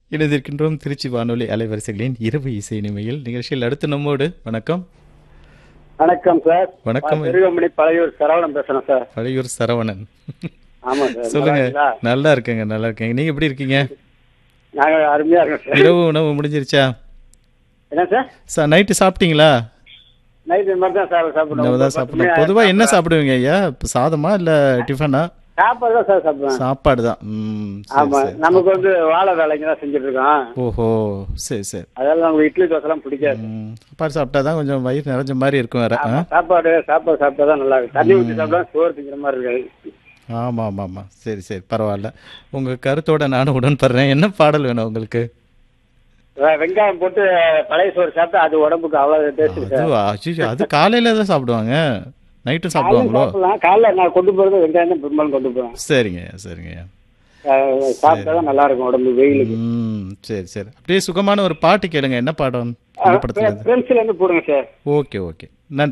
இணைந்திருக்கின்றோம் திருச்சி வானொலி அலைவரிசைகளின் இரவு இசை நிமையில் நிகழ்ச்சியில் அடுத்து நம்மோடு வணக்கம் வணக்கம் சார் வணக்கம். திருவமணி பழையூர் சரவணன் பேசுறேன் சார் பழையூர் சரவணன் ஆமா சார் சொல்லுங்க நல்லா இருக்கீங்களா? நல்லா இருக்கேங்க நல்லா இருக்கேங்க நீங்க எப்படி இருக்கீங்க நாங்க அருமையா இருக்கோம் சார் இரவு உணவு முடிஞ்சிருச்சா என்ன சார் சார் நைட்டு சாப்பிட்டீங்களா நைட் இந்த மாதிரி தான் சார் நம்ம தான் சாப்பிடணும் பொதுவா என்ன சாப்பிடுவீங்க ஐயா இப்ப சாதமா இல்ல டிஃபனா சாப்பாடு தான் சார் சாப்பிடுவேன் சாப்பாடு தான் ம் சரி ஆமா சரி நமக்கு வந்து வாழை வேலைங்க தான் செஞ்சுட்டு இருக்கோம் ஓஹோ சரி சரி அதெல்லாம் நமக்கு இட்லி தோசை எல்லாம் பிடிக்காது ம், சாப்பாடு சாப்பிட்டா தான் கொஞ்சம் வயிறு நிறைஞ்ச மாதிரி இருக்கும் வேற ஆ? ஆமா, சாப்பாடு சாப்பாடு சாப்பிட்டா தான் நல்லா இருக்கு தண்ணி ஊற்றி சாப்பிட்டா சோறு திங்கிற மாதிரி இருக்காது ஆமா ஆமா ஆமா சரி சரி பரவாயில்ல உங்க கருத்தோட நானும் உடன்படுறேன் என்ன பாடல் வேணும் உங்களுக்கு வெ- வெங்காயம் போட்டு பழைய சோறு சாப்பிட்டா அது உடம்புக்கு அவ்வளவு டேஸ்ட் அது சார் அச்சச்சோ, அது காலையில தான் சாப்பிடுவாங்க நைட்டும் காலையில சாப்பிடுவாங்களோ சாப்பிடலாம் காலைல நான் கொண்டு போறது வெங்காயம் தான் பெரும்பாலும் கொண்டு போவேன் சரிங்க சரிங்க அஹ் சாப்பிட்டா தான் நல்லா இருக்கும் உடம்பு வெயிலுக்கு ம் சரி சரி அப்படியே சுகமான ஒரு பாட்டு கேளுங்க என்ன பாடம் என்ன படத்துல இருந்து ஃப்ரெண்ட்ஸ்ல இருந்து போடுங்க சார் ஓகே ஓகே நன்றி